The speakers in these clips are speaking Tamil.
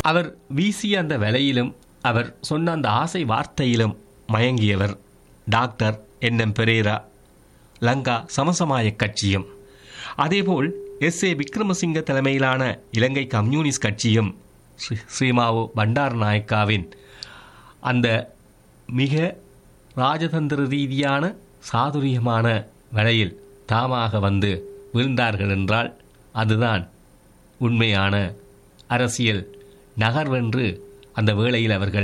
அவர் வீசிய அந்த வலையிலும் அவர் சொன்ன அந்த ஆசை வார்த்தையிலும் மயங்கியவர் doctor N M Perera Lanka Samasamaja கட்சியும் அதேபோல் எஸ் ஏ விக்ரமசிங்க தலைமையிலான இலங்கை கம்யூனிஸ்ட் கட்சியும் ஸ்ரீ- ஸ்ரீமாவோ பண்டார் நாயக்காவின் அந்த மிக ராஜதந்திர ரீதியான சாதுரியமான வலையில் தாமாக வந்து வீழ்ந்தார்கள் என்றால் அதுதான் உண்மையான அரசியல் நகர்வென்று அந்த வேளையில் அவர்கள்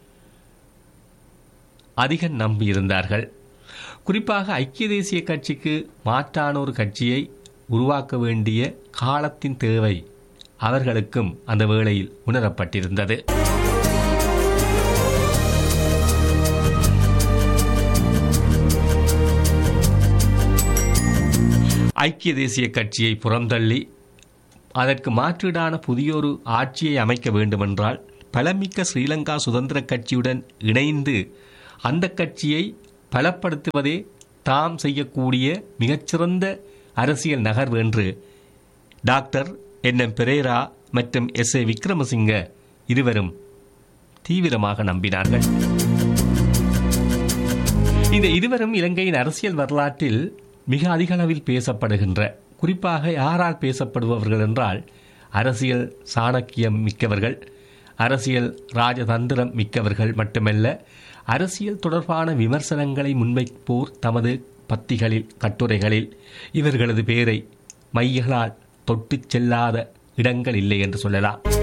அதிகம் நம்பியிருந்தார்கள் குறிப்பாக ஐக்கிய தேசிய கட்சிக்கு மாற்றான ஒரு கட்சியை உருவாக்க வேண்டிய காலத்தின் தேவை அவர்களுக்கும் அந்த வேளையில் உணரப்பட்டிருந்தது ஐக்கிய தேசிய கட்சியை புறந்தள்ளி அதற்கு மாற்றீடான புதியொரு ஆட்சியை அமைக்க வேண்டுமென்றால் பலமிக்க ஸ்ரீலங்கா சுதந்திர கட்சியுடன் இணைந்து அந்த கட்சியை பலப்படுத்துவதே தாம் செய்யக்கூடிய மிகச்சிறந்த அரசியல் நகர்வு என்று டாக்டர் என் எம் பெரேரா மற்றும் எஸ் ஏ விக்ரமசிங்க இருவரும் தீவிரமாக நம்பினார்கள் இந்த இருவரும் இலங்கையின் அரசியல் வரலாற்றில் மிக அதிக அளவில் பேசப்படுகின்ற குறிப்பாக யாரால் பேசப்படுபவர்கள் என்றால் அரசியல் சாணக்கியம் மிக்கவர்கள் அரசியல் ராஜதந்திரம் மிக்கவர்கள் மட்டுமல்ல அரசியல் தொடர்பான விமர்சனங்களை முன்வைப்போர் தமது பத்திகளில் கட்டுரைகளில் இவர்களது பேரை மையங்களால் தொட்டுச் செல்லாத இடங்கள் இல்லை என்று சொல்லலாம்